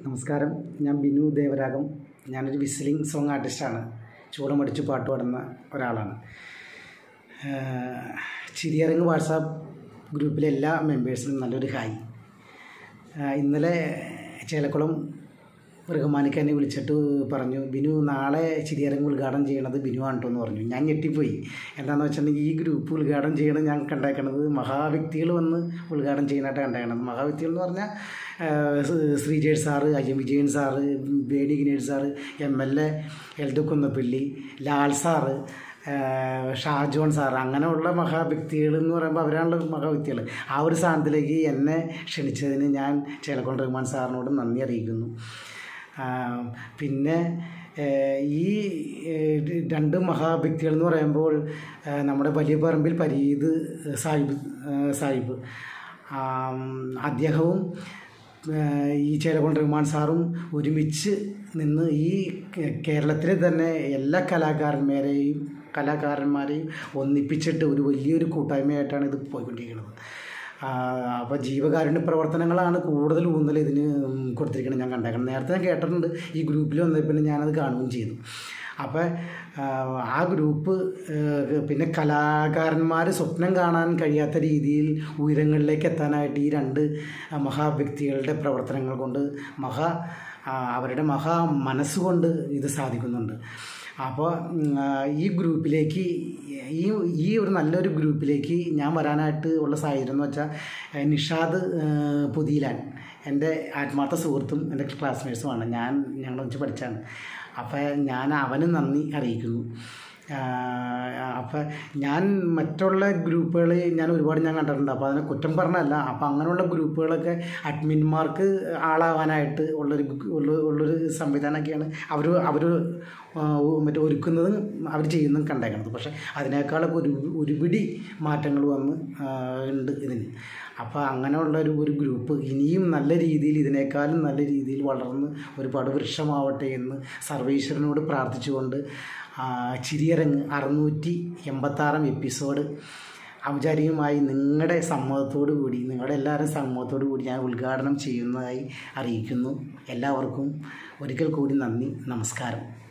നമസ്കാരം ഞാൻ ബിനു ദേവരാഗം ഞാനൊരു വിസിലിംഗ് സോങ് ആർട്ടിസ്റ്റാണ് ചൂടമടിച്ച് പാട്ട് പാടുന്ന ഒരാളാണ് ചിരിയരങ്ങ് വാട്സാപ്പ് ഗ്രൂപ്പിലെ എല്ലാ മെമ്പേഴ്സിനും നല്ലൊരു ഹായ് ഇന്നലെ ചേലക്കുളം റഹ്മാനിക്ക് എന്നെ വിളിച്ചിട്ട് പറഞ്ഞു ബിനു നാളെ ചിരിയരങ്ങ് ഉദ്ഘാടനം ചെയ്യണത് ബിനു ആണ് കേട്ടോ എന്ന് പറഞ്ഞു ഞാൻ ഞെട്ടിപ്പോയി എന്താണെന്ന് വെച്ചിട്ടുണ്ടെങ്കിൽ ഈ ഗ്രൂപ്പ് ഉദ്ഘാടനം ചെയ്യണത് ഞാൻ കണ്ടേക്കണത് മഹാവ്യക്തികൾ വന്ന് ഉദ്ഘാടനം ചെയ്യാനായിട്ട് കണ്ടേക്കണത് മഹാവ്യക്തികൾ എന്ന് പറഞ്ഞാൽ Sreejesh sir I M Vijayan sir ബേഡി ഗിനേഷ് sir M L A Eldhose Kunnappilly Lal sir Shajon sir അങ്ങനെയുള്ള മഹാവ്യക്തികൾ എന്ന് പറയുമ്പോൾ അവരാണല്ലോ മഹാവ്യക്തികൾ ആ ഒരു സ്ഥാനത്തിലേക്ക് എന്നെ ക്ഷണിച്ചതിന് ഞാൻ ചേലക്കോൺ റഹ്മാൻ സാറിനോട് നന്ദി അറിയിക്കുന്നു പിന്നെ ഈ രണ്ട് മഹാവ്യക്തികൾ എന്ന് പറയുമ്പോൾ നമ്മുടെ വലിയ പറമ്പിൽ പരീത് സാഹിബ് സാഹിബ് അദ്ദേഹവും ഈ ചേലക്കോൺ റഹ്മാൻ സാറും ഒരുമിച്ച് നിന്ന് ഈ കേരളത്തിലെ തന്നെ എല്ലാ കലാകാരന്മാരെയും കലാകാരന്മാരെയും ഒന്നിപ്പിച്ചിട്ട് ഒരു വലിയൊരു കൂട്ടായ്മയായിട്ടാണ് ഇത് പോയിക്കൊണ്ടിരിക്കുന്നത് അപ്പോൾ ജീവകാരുണ്യ പ്രവർത്തനങ്ങളാണ് കൂടുതൽ ഊന്നൽ ഇതിന് കൊടുത്തിരിക്കുന്നത് ഞാൻ കണ്ടേക്കണം നേരത്തെ ഞാൻ കേട്ടിട്ടുണ്ട് ഈ ഗ്രൂപ്പിൽ വന്നപ്പോൾ പിന്നെ ഞാനത് കാണുകയും ചെയ്തു അപ്പോൾ ആ ഗ്രൂപ്പ് പിന്നെ കലാകാരന്മാർ സ്വപ്നം കാണാൻ കഴിയാത്ത രീതിയിൽ ഉയരങ്ങളിലേക്ക് എത്താനായിട്ട് ഈ രണ്ട് മഹാവ്യക്തികളുടെ പ്രവർത്തനങ്ങൾ കൊണ്ട് മഹാ അവരുടെ മഹാ മനസ്സുകൊണ്ട് ഇത് സാധിക്കുന്നുണ്ട് അപ്പോൾ ഈ ഗ്രൂപ്പിലേക്ക് ഈ ഈ ഒരു നല്ലൊരു ഗ്രൂപ്പിലേക്ക് ഞാൻ വരാനായിട്ട് ഉള്ള സാഹചര്യം എന്ന് വെച്ചാൽ നിഷാദ് പുതിയിലാൻ എൻ്റെ ആത്മാർത്ഥ സുഹൃത്തും എൻ്റെ ക്ലാസ്മേറ്റ്സുമാണ് ഞാൻ ഞങ്ങൾ വെച്ച് പഠിച്ചാണ് അപ്പോൾ ഞാൻ അവന് നന്ദി അറിയിക്കുന്നു അപ്പം ഞാൻ മറ്റുള്ള ഗ്രൂപ്പുകൾ ഞാൻ ഒരുപാട് ഞാൻ കണ്ടിട്ടുണ്ട് അപ്പോൾ അതിനെ കുറ്റം പറഞ്ഞല്ല അപ്പോൾ അങ്ങനെയുള്ള ഗ്രൂപ്പുകളൊക്കെ അഡ്മിന്മാർക്ക് ആളാവാനായിട്ട് ഉള്ളൊരു ഉള്ളൊരു സംവിധാനമൊക്കെയാണ് അവർ അവർ മറ്റേ ഒരുക്കുന്നതും അവർ ചെയ്യുന്നതും കണ്ടേക്കണത് പക്ഷേ അതിനേക്കാളൊക്കെ ഒരു ഒരുപിടി മാറ്റങ്ങൾ വന്ന് ഉണ്ട് ഇതിന് അപ്പോൾ അങ്ങനെയുള്ള ഒരു ഒരു ഗ്രൂപ്പ് ഇനിയും നല്ല രീതിയിൽ ഇതിനേക്കാളും നല്ല രീതിയിൽ വളർന്ന് ഒരുപാട് വൃക്ഷമാവട്ടെ എന്ന് സർവേശ്വരനോട് പ്രാർത്ഥിച്ചുകൊണ്ട് ചിരിയരങ്ങ് അറുന്നൂറ്റി എൺപത്താറാം എപ്പിസോഡ് ഔപചാരികമായി നിങ്ങളുടെ സമ്മതത്തോടു കൂടി നിങ്ങളുടെ എല്ലാവരും സമ്മതത്തോടു കൂടി ഞാൻ ഉദ്ഘാടനം ചെയ്യുന്നതായി അറിയിക്കുന്നു എല്ലാവർക്കും ഒരിക്കൽ കൂടി നന്ദി നമസ്കാരം